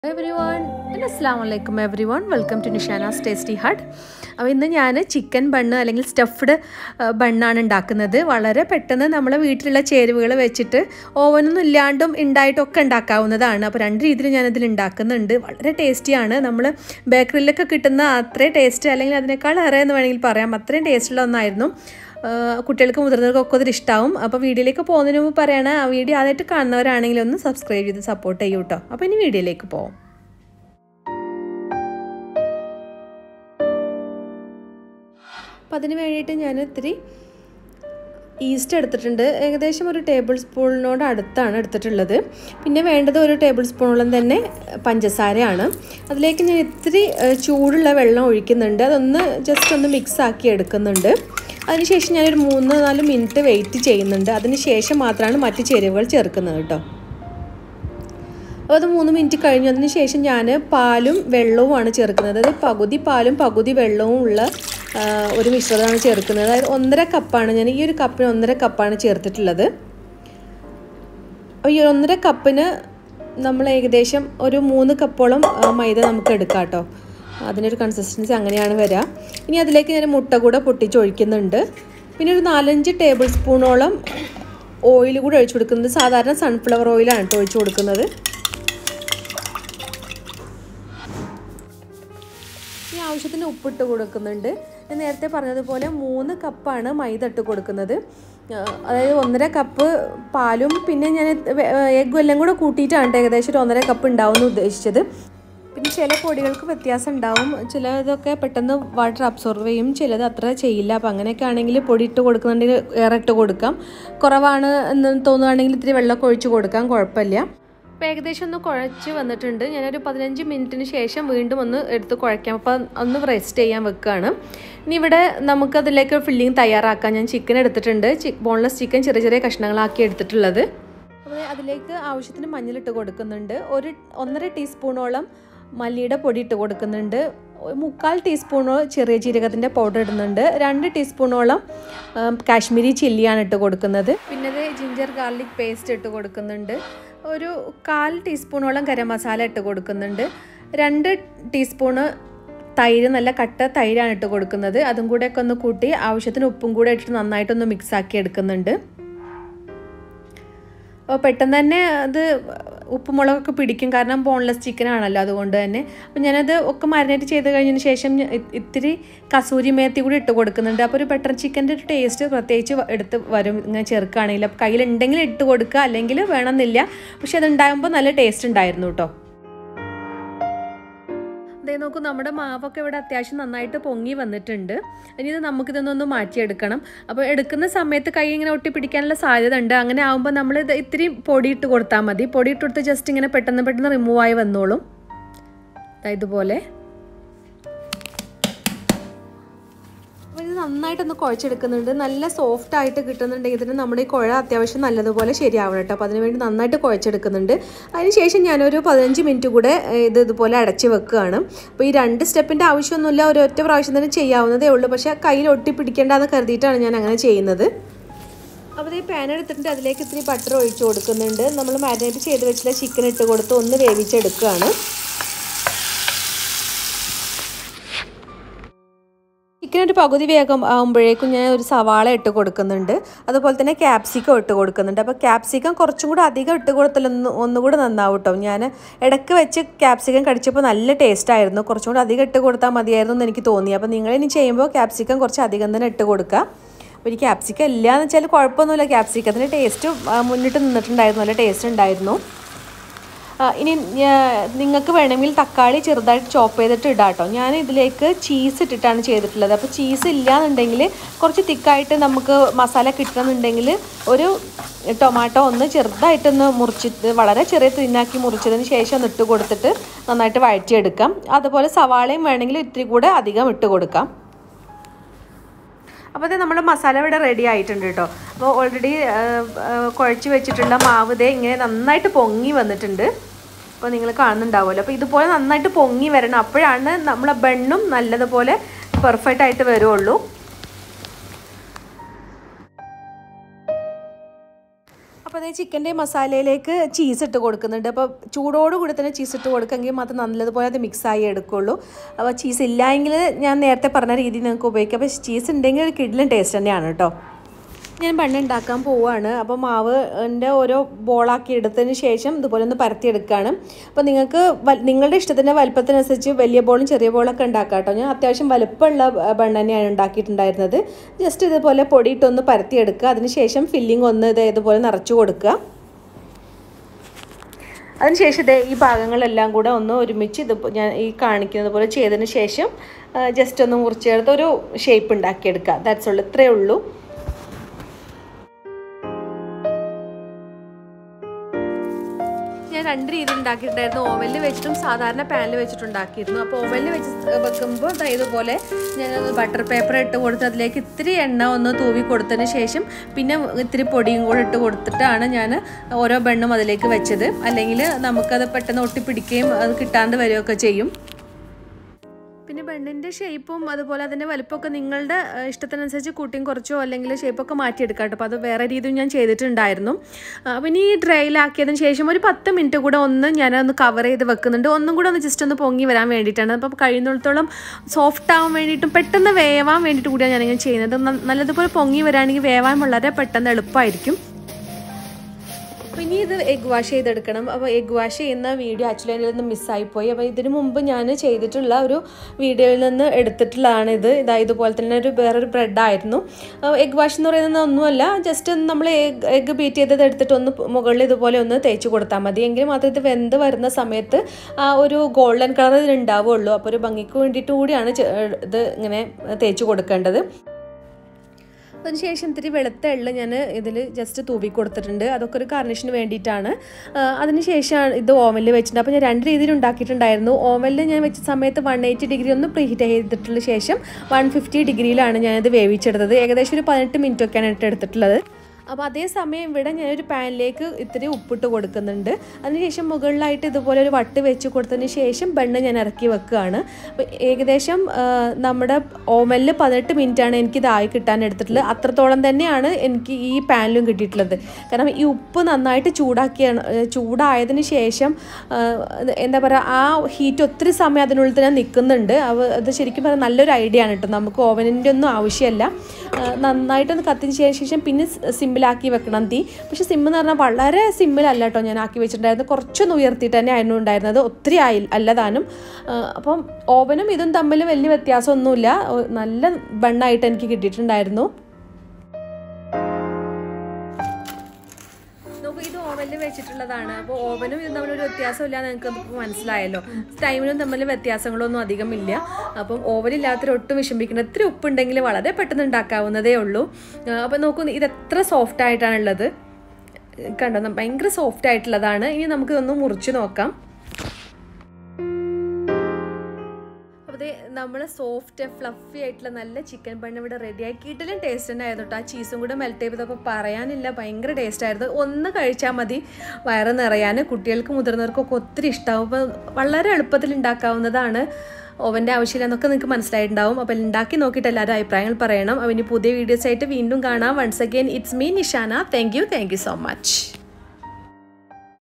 every everyone അസ്സാം വലൈക്കും everyone welcome to Nishana's tasty hut അപ്പോൾ ഇന്ന് ഞാൻ ചിക്കൻ ബണ്ണ് അല്ലെങ്കിൽ സ്റ്റഫ്ഡ് ബണ്ണാണ് ഉണ്ടാക്കുന്നത് വളരെ പെട്ടെന്ന് നമ്മളെ വീട്ടിലുള്ള ചേരുവകൾ വെച്ചിട്ട് ഓവനൊന്നും ഇല്ലാണ്ടും ഉണ്ടായിട്ടൊക്കെ ഉണ്ടാക്കാവുന്നതാണ് അപ്പോൾ രണ്ട് രീതിയിൽ ഞാനതിൽ ഉണ്ടാക്കുന്നുണ്ട് വളരെ ടേസ്റ്റിയാണ് നമ്മൾ ബേക്കറിയിലൊക്കെ കിട്ടുന്ന അത്രയും ടേസ്റ്റ് അല്ലെങ്കിൽ അതിനേക്കാൾ ഏറെ എന്ന് വേണമെങ്കിൽ പറയാം അത്രയും ടേസ്റ്റുള്ള ഒന്നായിരുന്നു കുട്ടികൾക്ക് മുതിർന്നവർക്കൊക്കെ ഇതിൽ ഇഷ്ടമാവും അപ്പോൾ വീഡിയോയിലേക്ക് പോകുന്നതിന് മുമ്പ് പറയണേ ആ വീഡിയോ ആദ്യമായിട്ട് കാണുന്നവരാണെങ്കിൽ ഒന്ന് സബ്സ്ക്രൈബ് ചെയ്ത് സപ്പോർട്ട് ചെയ്യൂ കേട്ടോ അപ്പോൾ ഇനി വീഡിയോയിലേക്ക് പോകാം അപ്പം അതിന് വേണ്ടിയിട്ട് ഞാൻ ഇത്തിരി ഈസ്റ്റ് എടുത്തിട്ടുണ്ട് ഏകദേശം ഒരു ടേബിൾ സ്പൂണിനോട് അടുത്താണ് എടുത്തിട്ടുള്ളത് പിന്നെ വേണ്ടത് ഒരു ടേബിൾ സ്പൂണോളം തന്നെ പഞ്ചസാരയാണ് അതിലേക്ക് ഞാൻ ഇത്തിരി ചൂടുള്ള വെള്ളം ഒഴിക്കുന്നുണ്ട് അതൊന്ന് ജസ്റ്റ് ഒന്ന് മിക്സ് ആക്കി എടുക്കുന്നുണ്ട് അതിനുശേഷം ഞാനൊരു മൂന്ന് നാല് മിനിറ്റ് വെയിറ്റ് ചെയ്യുന്നുണ്ട് അതിന് ശേഷം മാത്രമാണ് മറ്റ് ചേരുവകൾ ചേർക്കുന്നത് കേട്ടോ അപ്പോൾ അത് മൂന്ന് മിനിറ്റ് കഴിഞ്ഞു അതിന് ശേഷം ഞാൻ പാലും വെള്ളവുമാണ് ചേർക്കുന്നത് അതായത് പകുതി പാലും പകുതി വെള്ളവും ഉള്ള ഒരു മിശ്രിതമാണ് ചേർക്കുന്നത് അതായത് ഒന്നര കപ്പാണ് ഞാൻ ഈ ഒരു കപ്പിന് ഒന്നര കപ്പാണ് ചേർത്തിട്ടുള്ളത് ഈ ഒന്നര കപ്പിന് നമ്മൾ ഏകദേശം ഒരു മൂന്ന് കപ്പോളം മൈദ നമുക്ക് എടുക്കാം കേട്ടോ അതിനൊരു കൺസിസ്റ്റൻസി അങ്ങനെയാണ് വരിക ഇനി അതിലേക്ക് ഞാൻ മുട്ട കൂടെ പൊട്ടിച്ചൊഴിക്കുന്നുണ്ട് പിന്നെ ഒരു നാലഞ്ച് ടേബിൾ സ്പൂണോളം ഓയിൽ കൂടെ ഒഴിച്ചു കൊടുക്കുന്നത് സാധാരണ സൺഫ്ലവർ ഓയിലാണ് കേട്ടോ ഒഴിച്ചു കൊടുക്കുന്നത് ഈ ആവശ്യത്തിന് ഉപ്പിട്ട് കൊടുക്കുന്നുണ്ട് ഞാൻ നേരത്തെ പറഞ്ഞതുപോലെ മൂന്ന് കപ്പാണ് മൈദ ഇട്ട് കൊടുക്കുന്നത് അതായത് ഒന്നര കപ്പ് പാലും പിന്നെ ഞാൻ എഗ്ഗും എല്ലാം കൂടെ കൂട്ടിയിട്ടാണ് ഏകദേശം ഒരു ഒന്നര കപ്പ് ഉണ്ടാവുമെന്ന് ഉദ്ദേശിച്ചത് പിന്നെ ചില പൊടികൾക്ക് വ്യത്യാസം ഉണ്ടാവും ചിലതൊക്കെ പെട്ടെന്ന് വാട്ടർ അബ്സോർവ് ചെയ്യും ചിലത് അത്ര ചെയ്യില്ല അപ്പം അങ്ങനെയൊക്കെ ആണെങ്കിൽ പൊടി ഇട്ട് കൊടുക്കുന്നുണ്ടെങ്കിൽ ഏറെ ഇട്ട് കൊടുക്കാം കുറവാണ് എന്ന് തോന്നുകയാണെങ്കിൽ ഇത്തിരി വെള്ളമൊക്കെ ഒഴിച്ച് കൊടുക്കാം കുഴപ്പമില്ല അപ്പോൾ ഏകദേശം ഒന്ന് കുഴച്ച് വന്നിട്ടുണ്ട് ഞാനൊരു പതിനഞ്ച് മിനിറ്റിന് ശേഷം വീണ്ടും ഒന്ന് എടുത്ത് കുഴക്കാം അപ്പോൾ ഒന്ന് റെസ്റ്റ് ചെയ്യാൻ വെക്കുകയാണ് ഇനി ഇവിടെ നമുക്കതിലേക്ക് ഫില്ലിങ് തയ്യാറാക്കാം ഞാൻ ചിക്കൻ എടുത്തിട്ടുണ്ട് ബോൺലെസ് ചിക്കൻ ചെറിയ ചെറിയ കഷ്ണങ്ങളാക്കി എടുത്തിട്ടുള്ളത് അപ്പോൾ അതിലേക്ക് ആവശ്യത്തിന് മഞ്ഞളിട്ട് കൊടുക്കുന്നുണ്ട് ഒരു ഒന്നര ടീസ്പൂണോളം മല്ലിയുടെ പൊടി ഇട്ട് കൊടുക്കുന്നുണ്ട് മുക്കാൽ ടീസ്പൂണോ ചെറിയ ജീരകത്തിൻ്റെ പൗഡർ ഇടുന്നുണ്ട് രണ്ട് ടീസ്പൂണോളം കാശ്മീരി ചില്ലിയാണ് ഇട്ട് കൊടുക്കുന്നത് പിന്നെ അത് ജിഞ്ചർ ഗാർലിക് പേസ്റ്റ് ഇട്ട് കൊടുക്കുന്നുണ്ട് ഒരു കാൽ ടീസ്പൂണോളം ഗരം മസാല ഇട്ട് കൊടുക്കുന്നുണ്ട് രണ്ട് ടീസ്പൂണ് തൈര് നല്ല കട്ട തൈരാണ് ഇട്ട് കൊടുക്കുന്നത് അതും കൂടെയൊക്കെ ഒന്ന് കൂട്ടി ആവശ്യത്തിന് ഉപ്പും കൂടെ ഇട്ടിട്ട് നന്നായിട്ടൊന്ന് മിക്സ് ആക്കി എടുക്കുന്നുണ്ട് അപ്പോൾ പെട്ടെന്ന് തന്നെ അത് ഉപ്പുമുളകൊക്കെ പിടിക്കും കാരണം ബോൺലെസ് ചിക്കൻ ആണല്ലോ അതുകൊണ്ട് തന്നെ അപ്പം ഞാനത് ഒക്കെ മാരിനേറ്റ് ചെയ്ത് കഴിഞ്ഞതിന് ശേഷം ഇത്തിരി കസൂരി മേത്തി കൂടി ഇട്ട് കൊടുക്കുന്നുണ്ട് അപ്പോൾ ഒരു ബട്ടർ ചിക്കൻ്റെ ഒരു ടേസ്റ്റ് പ്രത്യേകിച്ച് എടുത്ത് വരും ഇങ്ങനെ ചേർക്കുകയാണെങ്കിൽ അപ്പോൾ കയ്യിലുണ്ടെങ്കിൽ ഇട്ട് കൊടുക്കുക അല്ലെങ്കിൽ വേണമെന്നില്ല പക്ഷെ അത് ഉണ്ടാകുമ്പോൾ നല്ല ടേസ്റ്റ് ഉണ്ടായിരുന്നു കേട്ടോ അതേ നോക്കൂ നമ്മുടെ മാവൊക്കെ ഇവിടെ അത്യാവശ്യം നന്നായിട്ട് പൊങ്ങി വന്നിട്ടുണ്ട് ഇനി ഇത് നമുക്കിതൊന്നൊന്ന് മാറ്റിയെടുക്കണം അപ്പോൾ എടുക്കുന്ന സമയത്ത് കൈ ഇങ്ങനെ ഒട്ടിപ്പിടിക്കാനുള്ള സാധ്യത ഉണ്ട് അങ്ങനെ ആകുമ്പോൾ നമ്മൾ ഇത് ഇത്തിരി പൊടി ഇട്ട് കൊടുത്താൽ മതി പൊടി ഇട്ട് കൊടുത്ത് ജസ്റ്റ് ഇങ്ങനെ പെട്ടെന്ന് പെട്ടെന്ന് റിമൂവ് ആയി വന്നോളും ഇതുപോലെ അപ്പോൾ ഇത് നന്നായിട്ടൊന്ന് കുഴച്ചെടുക്കുന്നുണ്ട് നല്ല സോഫ്റ്റ് ആയിട്ട് കിട്ടുന്നുണ്ടെങ്കിൽ ഇതിന് നമ്മുടെ ഈ കുഴ അത്യാവശ്യം നല്ലതുപോലെ ശരിയാവണം കേട്ടോ അപ്പോൾ അതിനുവേണ്ടി നന്നായിട്ട് കുഴച്ചെടുക്കുന്നുണ്ട് അതിനുശേഷം ഞാനൊരു പതിനഞ്ച് മിനിറ്റ് കൂടെ ഇത് ഇതുപോലെ അടച്ച് വെക്കുകയാണ് അപ്പോൾ ഈ രണ്ട് സ്റ്റെപ്പിൻ്റെ ആവശ്യമൊന്നുമില്ല ഒരു ഒറ്റ പ്രാവശ്യം തന്നെ ചെയ്യാവുന്നതേ ഉള്ളൂ പക്ഷേ കയ്യിൽ ഒട്ടിപ്പിടിക്കേണ്ടെന്ന് കരുതിയിട്ടാണ് ഞാൻ അങ്ങനെ ചെയ്യുന്നത് അപ്പോൾ ഈ പാൻ എടുത്തിട്ട് അതിലേക്ക് ഇത്തിരി ബട്ടർ ഒഴിച്ച് കൊടുക്കുന്നുണ്ട് നമ്മൾ മാരിനേറ്റ് ചെയ്ത് വെച്ചിട്ടുള്ള ചിക്കൻ ഇട്ട് കൊടുത്ത് ഒന്ന് വേവിച്ചെടുക്കുകയാണ് ചിക്കൻ ഒരു പകുതി വേഗം ആകുമ്പോഴേക്കും ഞാൻ ഒരു സവാള ഇട്ട് കൊടുക്കുന്നുണ്ട് അതുപോലെ തന്നെ ക്യാപ്സിക്കം ഇട്ട് കൊടുക്കുന്നുണ്ട് അപ്പോൾ ക്യാപ്സിക്കം കുറച്ചും കൂടെ അധികം ഇട്ട് കൊടുത്താൽ ഒന്ന് ഒന്നുകൂടെ നന്നാവും കേട്ടോ ഞാൻ ഇടയ്ക്ക് വെച്ച് ക്യാപ്സിക്കം കടിച്ചപ്പോൾ നല്ല ടേസ്റ്റ് ആയിരുന്നു കുറച്ചും കൂടെ അധികം ഇട്ട് കൊടുത്താൽ മതിയായിരുന്നു എന്ന് എനിക്ക് തോന്നി അപ്പോൾ നിങ്ങൾ ഇനി ചെയ്യുമ്പോൾ ക്യാപ്സിക്കം കുറച്ച് അധികം തന്നെ ഇട്ട് കൊടുക്കുക അപ്പോൾ ഈ ക്യാപ്സിക്കം ഇല്ല എന്ന് വെച്ചാൽ കുഴപ്പമൊന്നുമില്ല ക്യാപ്സിക്കത്തിൻ്റെ ടേസ്റ്റ് മുന്നിട്ട് നിന്നിട്ടുണ്ടായിരുന്നു നല്ല ടേസ്റ്റ് ഉണ്ടായിരുന്നു ഇനി നിങ്ങൾക്ക് വേണമെങ്കിൽ തക്കാളി ചെറുതായിട്ട് ചോപ്പ് ചെയ്തിട്ട് ഇടാം കേട്ടോ ഞാൻ ഇതിലേക്ക് ചീസ് ഇട്ടിട്ടാണ് ചെയ്തിട്ടുള്ളത് അപ്പോൾ ചീസ് ഇല്ലയെന്നുണ്ടെങ്കിൽ കുറച്ച് തിക്കായിട്ട് നമുക്ക് മസാല കിട്ടണമെന്നുണ്ടെങ്കിൽ ഒരു ടൊമാറ്റോ ഒന്ന് ചെറുതായിട്ടൊന്ന് മുറിച്ചിട്ട് വളരെ ചെറിയ തിന്നാക്കി മുറിച്ചതിന് ശേഷം ഒന്ന് ഇട്ട് കൊടുത്തിട്ട് നന്നായിട്ട് വഴറ്റിയെടുക്കാം അതുപോലെ സവാളയും വേണമെങ്കിൽ ഇത്തിരി കൂടെ അധികം ഇട്ട് കൊടുക്കാം അപ്പോൾ ഇത് നമ്മുടെ മസാല ഇവിടെ റെഡി ആയിട്ടുണ്ട് കേട്ടോ അപ്പോൾ ഓൾറെഡി കുഴച്ച് വെച്ചിട്ടുള്ള മാവ് ഇതേ ഇങ്ങനെ നന്നായിട്ട് പൊങ്ങി വന്നിട്ടുണ്ട് അപ്പോൾ നിങ്ങൾ കാണുന്നുണ്ടാവുമല്ലോ അപ്പോൾ ഇതുപോലെ നന്നായിട്ട് പൊങ്ങി വരണം അപ്പോഴാണ് നമ്മളെ ബണ്ണും നല്ലതുപോലെ പെർഫെക്റ്റ് ആയിട്ട് വരുള്ളൂ അപ്പോൾ അതേ പിന്നെ ചിക്കൻ്റെ മസാലയിലേക്ക് ചീസ് ഇട്ട് കൊടുക്കുന്നുണ്ട് അപ്പോൾ ചൂടോട് കൂടി തന്നെ ചീസ് ഇട്ട് കൊടുക്കുമെങ്കിൽ മാത്രം നല്ലതുപോലെ അത് മിക്സായി എടുക്കുള്ളൂ അപ്പോൾ ചീസ് ഇല്ലായെങ്കിൽ ഞാൻ നേരത്തെ പറഞ്ഞ രീതിയിൽ നിങ്ങൾക്ക് ഉപയോഗിക്കാം അപ്പോൾ ചീസ് ഉണ്ടെങ്കിൽ ഒരു കിഡിലും ടേസ്റ്റ് തന്നെയാണ് കേട്ടോ ഞാൻ ബണ്ണ് ഉണ്ടാക്കാൻ പോവുകയാണ് അപ്പോൾ മാവ് എൻ്റെ ഓരോ ബോളാക്കി എടുത്തതിന് ശേഷം ഇതുപോലെ ഒന്ന് പരത്തിയെടുക്കുകയാണ് അപ്പോൾ നിങ്ങൾക്ക് വൽ- നിങ്ങളുടെ ഇഷ്ടത്തിൻ്റെ വലുപ്പത്തിനനുസരിച്ച് വലിയ ബോളും ചെറിയ ബോളൊക്കെ ഉണ്ടാക്കാം കേട്ടോ ഞാൻ അത്യാവശ്യം വലുപ്പമുള്ള ബണ്ണ് തന്നെയാണ് ഉണ്ടാക്കിയിട്ടുണ്ടായിരുന്നത് ജസ്റ്റ് ഇതുപോലെ പൊടിയിട്ടൊന്ന് പരത്തിയെടുക്കുക അതിന് ശേഷം ഫില്ലിംഗ് ഒന്ന് ഇത് ഇതുപോലെ നിറച്ച് കൊടുക്കുക അതിനുശേഷം ഇതേ ഈ ഭാഗങ്ങളെല്ലാം കൂടെ ഒന്ന് ഒരുമിച്ച് ഇത് ഞാൻ ഈ കാണിക്കുന്നത് പോലെ ചെയ്തതിന് ശേഷം ജസ്റ്റ് ഒന്ന് മുറിച്ചെടുത്ത് ഒരു ഷേപ്പ് ഉണ്ടാക്കിയെടുക്കുക ദാറ്റ്സ് ഉള്ളൂ ഇത്രയേ ഉള്ളൂ ഞാൻ രണ്ട് രീതിയിൽ ഉണ്ടാക്കിയിട്ടുണ്ടായിരുന്നു ഓവനിൽ വെച്ചിട്ടും സാധാരണ പാനിൽ വെച്ചിട്ടും ഉണ്ടാക്കിയിരുന്നു അപ്പോൾ ഓവനിൽ വെച്ച് വെക്കുമ്പോൾ ദാ ഇതുപോലെ ഞാൻ ബട്ടർ പേപ്പർ ഇട്ട് കൊടുത്ത് അതിലേക്ക് ഇത്തിരി എണ്ണ ഒന്ന് തൂവി കൊടുത്തതിന് ശേഷം പിന്നെ ഇത്തിരി പൊടിയും കൂടെ ഇട്ട് കൊടുത്തിട്ടാണ് ഞാൻ ഓരോ ബണ്ണും അതിലേക്ക് വെച്ചത് അല്ലെങ്കിൽ നമുക്കത് പെട്ടെന്ന് ഒട്ടിപ്പിടിക്കുകയും അത് കിട്ടാണ്ട് വരികയൊക്കെ ചെയ്യും പിന്നെ ബണ്ണിൻ്റെ ഷേപ്പും അതുപോലെ അതിൻ്റെ വലുപ്പമൊക്കെ നിങ്ങളുടെ ഏഹ്, ഇഷ്ടത്തിനനുസരിച്ച് കൂട്ടിയും കുറച്ചോ അല്ലെങ്കിൽ ഷേപ്പൊക്കെ മാറ്റിയെടുക്കാം കേട്ടോ അപ്പോൾ അത് വേറെ രീതിയിൽ ഞാൻ ചെയ്തിട്ടുണ്ടായിരുന്നു ആ, പിന്നെ ഈ ഡ്രൈയിലാക്കിയതിന് ശേഷം ഒരു പത്ത് മിനിറ്റ് കൂടെ ഒന്ന് ഞാനൊന്ന് കവർ ചെയ്ത് വെക്കുന്നുണ്ട് ഒന്നും കൂടെ ഒന്ന് ജസ്റ്റ് ഒന്ന് പൊങ്ങി വരാൻ വേണ്ടിയിട്ടാണ് അപ്പോൾ കഴിയുന്നിടത്തോളം സോഫ്റ്റ് ആവാൻ വേണ്ടിയിട്ടും പെട്ടെന്ന് വേവാൻ വേണ്ടിയിട്ട് കൂടിയാണ് ഞാനിങ്ങനെ ചെയ്യുന്നത് ന- നല്ലതുപോലെ പൊങ്ങി വരാണെങ്കിൽ വേവാൻ വളരെ പെട്ടെന്ന് എളുപ്പമായിരിക്കും അപ്പോൾ ഇനി ഇത് എഗ് വാഷ് ചെയ്തെടുക്കണം അപ്പോൾ എഗ് വാഷ് ചെയ്യുന്ന വീഡിയോ ആക്ച്വലി അതിൽ നിന്ന് മിസ്സായിപ്പോയി അപ്പോൾ ഇതിനു മുമ്പ് ഞാൻ ചെയ്തിട്ടുള്ള ഒരു വീഡിയോയിൽ നിന്ന് എടുത്തിട്ടുള്ളതാണ് ഇത് ഇതാ ഇതുപോലെ തന്നെ ഒരു വേറൊരു ബ്രെഡായിരുന്നു എഗ് വാഷ് എന്ന് പറയുന്നത് ഒന്നുമല്ല ജസ്റ്റ് നമ്മൾ എഗ് എഗ് ബീറ്റ് ചെയ്തത് എടുത്തിട്ട് ഒന്ന് മുകളിൽ ഇതുപോലെ ഒന്ന് തേച്ച് കൊടുത്താൽ മതി എങ്കിൽ മാത്രമേ ഇത് വെന്ത് വരുന്ന സമയത്ത് ആ ഒരു ഗോൾഡൻ കളർ ഇതിനുണ്ടാവുള്ളൂ അപ്പോൾ ഒരു ഭംഗിക്ക് വേണ്ടിയിട്ട് കൂടിയാണ് ചെ- ഇത് ഇങ്ങനെ തേച്ച് കൊടുക്കേണ്ടത് അതിനുശേഷം ഇത്തിരി വെളുത്ത എള്ള് ഞാൻ ഇതിൽ ജസ്റ്റ് തൂവി കൊടുത്തിട്ടുണ്ട് അതൊക്കെ ഒരു ഗാർണിഷിന് വേണ്ടിയിട്ടാണ് അതിനുശേഷം ഇത് ഓവനിൽ വെച്ചിട്ടുണ്ട് അപ്പോൾ ഞാൻ രണ്ട് രീതിയിൽ ഉണ്ടാക്കിയിട്ടുണ്ടായിരുന്നു ഓവനിൽ ഞാൻ വെച്ച സമയത്ത് വൺ എയ്റ്റി ഡിഗ്രി ഒന്ന് പ്രീ ഹീറ്റ് ചെയ്തിട്ടുള്ള ശേഷം വൺ ഫിഫ്റ്റി ഡിഗ്രിയിലാണ് ഞാനിത് വേവിച്ചെടുത്തത് ഏകദേശം ഒരു പതിനെട്ട് മിനിറ്റ് ഒക്കെയാണ് ഇട്ട് എടുത്തിട്ടുള്ളത് അപ്പോൾ അതേ സമയം ഇവിടെ ഞാനൊരു പാനിലേക്ക് ഇത്തിരി ഉപ്പിട്ട് കൊടുക്കുന്നുണ്ട് അതിനുശേഷം മുകളിലായിട്ട് ഇതുപോലെ ഒരു വട്ട് വെച്ച് കൊടുത്തതിന് ശേഷം ബണ്ണ് ഞാൻ ഇറക്കി വെക്കുകയാണ് അപ്പോൾ ഏകദേശം ആ, നമ്മുടെ ഓവനിൽ പതിനെട്ട് മിനിറ്റാണ് എനിക്ക് ഇതായി കിട്ടാൻ എടുത്തിട്ടുള്ളത് അത്രത്തോളം തന്നെയാണ് എനിക്ക് ഈ പാനിലും കിട്ടിയിട്ടുള്ളത് കാരണം ഈ ഉപ്പ് നന്നായിട്ട് ചൂടാക്കിയാണ് ഏ, ചൂടായതിന് ശേഷം ആ, എന്താ പറയുക ആ ഹീറ്റ് ഒത്തിരി സമയം അതിനുള്ളിൽ തന്നെ നിൽക്കുന്നുണ്ട് അവ അത് ശരിക്കും പറഞ്ഞാൽ നല്ലൊരു ഐഡിയ ആണ് കേട്ടോ നമുക്ക് ഓവനിൻ്റെ ഒന്നും ആവശ്യമില്ല ആ, നന്നായിട്ടൊന്ന് കത്തിച്ചതിന് ശേഷം പിന്നെ സിമ്മിലാക്കി വെക്കണം തീ പക്ഷേ സിമ്മ് എന്ന് പറഞ്ഞാൽ വളരെ സിമ്മിലല്ല കേട്ടോ ഞാൻ ആക്കി വെച്ചിട്ടുണ്ടായിരുന്നത് കുറച്ചൊന്ന് ഉയർത്തിയിട്ട് തന്നെ ആയിരുന്നു ഉണ്ടായിരുന്നത് ഒത്തിരി ആയി അല്ലതാനും ആ, അപ്പം ഓവനും ഇതും തമ്മിൽ വലിയ വ്യത്യാസമൊന്നുമില്ല ഒ- നല്ല ബണ്ണായിട്ട് എനിക്ക് കിട്ടിയിട്ടുണ്ടായിരുന്നു നോക്കൂ ഇത് ഓവനിൽ വെച്ചിട്ടുള്ളതാണ് അപ്പോൾ ഓവനും ഇതും തമ്മിലൊരു വ്യത്യാസമില്ല എന്ന് നിങ്ങൾക്ക് ഇപ്പോൾ മനസ്സിലായല്ലോ ടൈമിനും തമ്മിൽ വ്യത്യാസങ്ങളൊന്നും അധികം ഇല്ല അപ്പം ഓവനില്ലാത്തൊരു ഒട്ടും വിഷമിക്കേണ്ട ഇത്തിരി ഉപ്പുണ്ടെങ്കിൽ വളരെ പെട്ടെന്ന് ഉണ്ടാക്കാവുന്നതേ ഉള്ളൂ ആ, അപ്പോൾ നോക്കൂ ഇത് എത്ര സോഫ്റ്റ് ആയിട്ടാണുള്ളത് കണ്ടോ ന- ഭയങ്കര സോഫ്റ്റ് ആയിട്ടുള്ളതാണ് ഇനി നമുക്ക് ഇതൊന്ന് മുറിച്ച് നോക്കാം അപ്പോൾ ദേ നമ്മൾ സോഫ്റ്റ് ഫ്ലഫി ആയിട്ടുള്ള നല്ല ചിക്കൻ ബണ്ണ് ഇവിടെ റെഡി ആക്കിയിട്ടിലും ടേസ്റ്റ് തന്നെ ആയിരുന്നു കേട്ടോ ആ ചീസും കൂടെ മെൽറ്റ് ചെയ്തപ്പോൾ പറയാനില്ല ഭയങ്കര ടേസ്റ്റ് ആയിരുന്നു ഒന്ന് കഴിച്ചാൽ മതി വയറ് നിറയാൻ കുട്ടികൾക്ക് മുതിർന്നവർക്കൊക്കെ ഒത്തിരി ഇഷ്ടമാവും അപ്പോൾ വളരെ എളുപ്പത്തിൽ ഉണ്ടാക്കാവുന്നതാണ് ഓവൻ്റെ ആവശ്യമില്ല എന്നൊക്കെ നിങ്ങൾക്ക് മനസ്സിലായിട്ടുണ്ടാവും അപ്പോൾ ഉണ്ടാക്കി നോക്കിയിട്ട് എല്ലാവരും അഭിപ്രായങ്ങൾ പറയണം അപ്പോൾ ഇനി പുതിയ വീഡിയോസ് ആയിട്ട് വീണ്ടും കാണാം once again it's me Nishana thank you thank you so much